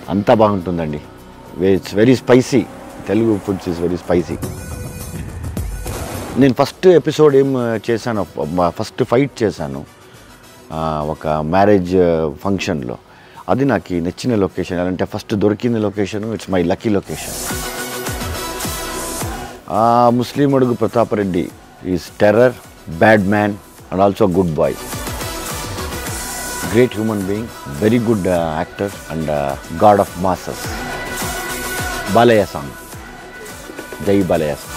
అంతా బాగుంటుందండి it's very spicy Telugu foods is very spicy నేను ఫస్ట్ ఎపిసోడ్ ఏం చేశాను ఫస్ట్ ఫైట్ చేశాను ఆ, ఒక మ్యారేజ్ ఫంక్షన్లో అది నాకు నచ్చిన లొకేషన్ అంటే ఫస్ట్ దొరికిన location it's my lucky location ముస్లిం అడుగు Pratap Reddy is terror bad man and also good boy great human being very good actor and god of masses Balayya song జై బాలయ్య సాంగ్